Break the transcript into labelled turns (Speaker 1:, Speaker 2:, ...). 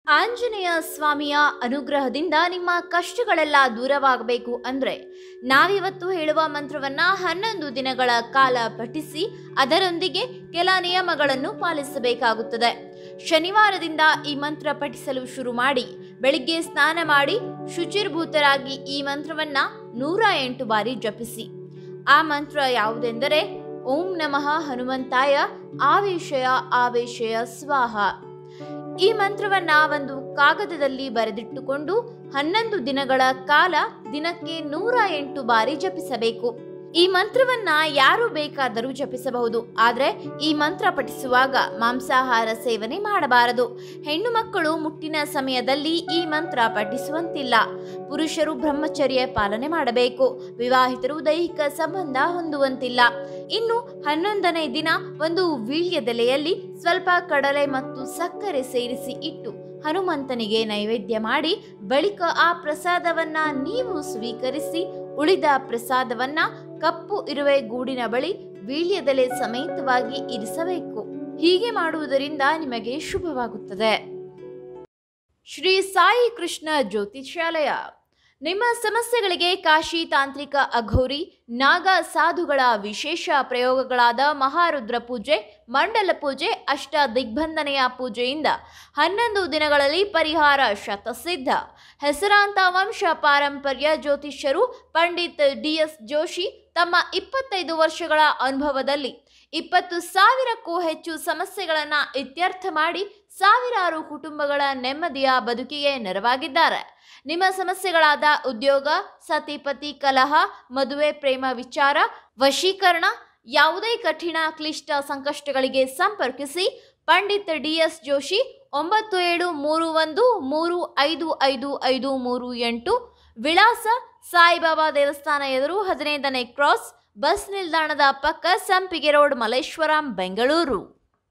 Speaker 1: ಆಂಜನೇಯ ಸ್ವಾಮಿಯ ಅನುಗ್ರಹದಿಂದ ನಿಮ್ಮ ಕಷ್ಟಗಳೆಲ್ಲ ದೂರವಾಗಬೇಕು ಅಂದ್ರೆ ನಾವಿವತ್ತು ಹೇಳುವ ಮಂತ್ರವನ್ನ ಹನ್ನೊಂದು ದಿನಗಳ ಕಾಲ ಪಠಿಸಿ ಅದರೊಂದಿಗೆ ಕೆಲ ನಿಯಮಗಳನ್ನು ಪಾಲಿಸಬೇಕಾಗುತ್ತದೆ ಶನಿವಾರದಿಂದ ಈ ಮಂತ್ರ ಪಠಿಸಲು ಶುರು ಮಾಡಿ ಬೆಳಿಗ್ಗೆ ಸ್ನಾನ ಮಾಡಿ ಶುಚಿರ್ಭೂತರಾಗಿ ಈ ಮಂತ್ರವನ್ನ ನೂರ ಎಂಟು ಬಾರಿ ಜಪಿಸಿ ಆ ಮಂತ್ರ ಯಾವುದೆಂದರೆ ಓಂ ನಮಃ ಹನುಮಂತಾಯ ಆವೇಶಯ ಆವೇಶಯ ಸ್ವಾಹ ಈ ಮಂತ್ರವನ್ನ ಒಂದು ಕಾಗದದಲ್ಲಿ ಬರೆದಿಟ್ಟುಕೊಂಡು ಹನ್ನೊಂದು ದಿನಗಳ ಕಾಲ ದಿನಕ್ಕೆ ನೂರ ಎಂಟು ಬಾರಿ ಜಪಿಸಬೇಕು ಈ ಮಂತ್ರವನ್ನ ಯಾರು ಬೇಕಾದರೂ ಜಪಿಸಬಹುದು ಆದರೆ ಈ ಮಂತ್ರ ಪಠಿಸುವಾಗ ಮಾಂಸಾಹಾರ ಸೇವನೆ ಮಾಡಬಾರದು ಹೆಣ್ಣು ಮಕ್ಕಳು ಮುಟ್ಟಿನ ಸಮಯದಲ್ಲಿ ಈ ಮಂತ್ರ ಪಠಿಸುವಂತಿಲ್ಲ ಪುರುಷರು ಬ್ರಹ್ಮಚರ್ಯ ಪಾಲನೆ ಮಾಡಬೇಕು ವಿವಾಹಿತರು ದೈಹಿಕ ಸಂಬಂಧ ಹೊಂದುವಂತಿಲ್ಲ ಇನ್ನು ಹನ್ನೊಂದನೇ ದಿನ ಒಂದು ವೀಳ್ಯದೆಲೆಯಲ್ಲಿ ಸ್ವಲ್ಪ ಕಡಲೆ ಮತ್ತು ಸಕ್ಕರೆ ಸೇರಿಸಿ ಇಟ್ಟು ಹನುಮಂತನಿಗೆ ನೈವೇದ್ಯ ಮಾಡಿ ಬಳಿಕ ಆ ಪ್ರಸಾದವನ್ನ ನೀವು ಸ್ವೀಕರಿಸಿ ಉಳಿದ ಪ್ರಸಾದವನ್ನ ಕಪ್ಪು ಇರುವೆ ಗೂಡಿನ ಬಳಿ ವೀಳ್ಯದೆಲೆ ಸಮೇತವಾಗಿ ಇರಿಸಬೇಕು ಹೀಗೆ ಮಾಡುವುದರಿಂದ ನಿಮಗೆ ಶುಭವಾಗುತ್ತದೆ ಶ್ರೀ ಸಾಯಿ ಕೃಷ್ಣ ಜ್ಯೋತಿಷಾಲಯ ನಿಮ್ಮ ಸಮಸ್ಯೆಗಳಿಗೆ ಕಾಶಿ ತಾಂತ್ರಿಕ ಅಘೋರಿ ನಾಗ ಸಾಧುಗಳ ವಿಶೇಷ ಪ್ರಯೋಗಗಳಾದ ಮಹಾರುದ್ರ ಪೂಜೆ ಮಂಡಲ ಪೂಜೆ ಅಷ್ಟ ದಿಗ್ಬಂಧನೆಯ ಪೂಜೆಯಿಂದ ಹನ್ನೊಂದು ದಿನಗಳಲ್ಲಿ ಪರಿಹಾರ ಶತಸಿದ್ಧ ಹೆಸರಾಂತ ವಂಶ ಪಾರಂಪರ್ಯ ಜ್ಯೋತಿಷ್ಯರು ಪಂಡಿತ್ ಡಿ ಎಸ್ ಜೋಶಿ ತಮ್ಮ ಇಪ್ಪತ್ತೈದು ವರ್ಷಗಳ ಅನುಭವದಲ್ಲಿ ಇಪ್ಪತ್ತು ಸಾವಿರಕ್ಕೂ ಹೆಚ್ಚು ಸಮಸ್ಯೆಗಳನ್ನು ಇತ್ಯರ್ಥ ಮಾಡಿ ಸಾವಿರಾರು ಕುಟುಂಬಗಳ ನೆಮ್ಮದಿಯ ಬದುಕಿಗೆ ನೆರವಾಗಿದ್ದಾರೆ ನಿಮ್ಮ ಸಮಸ್ಯೆಗಳಾದ ಉದ್ಯೋಗ ಸತಿಪತಿ ಕಲಹ ಮದುವೆ ಪ್ರೇಮ ವಿಚಾರ ವಶೀಕರಣ ಯಾವುದೇ ಕಠಿಣ ಕ್ಲಿಷ್ಟ ಸಂಕಷ್ಟಗಳಿಗೆ ಸಂಪರ್ಕಿಸಿ ಪಂಡಿತ್ ಡಿ ಎಸ್ ಜೋಶಿ ಒಂಬತ್ತು ಏಳು ಮೂರು ಒಂದು ಮೂರು ಐದು ಐದು ಐದು ಮೂರು ಎಂಟು ವಿಳಾಸ ಸಾಯಿಬಾಬಾ ದೇವಸ್ಥಾನ ಎದುರು ಹದಿನೈದನೇ ಕ್ರಾಸ್ ಬಸ್ ನಿಲ್ದಾಣದ ಪಕ್ಕ ಸಂಪಿಗೆ ರೋಡ್ ಮಲ್ಲೇಶ್ವರಂ ಬೆಂಗಳೂರು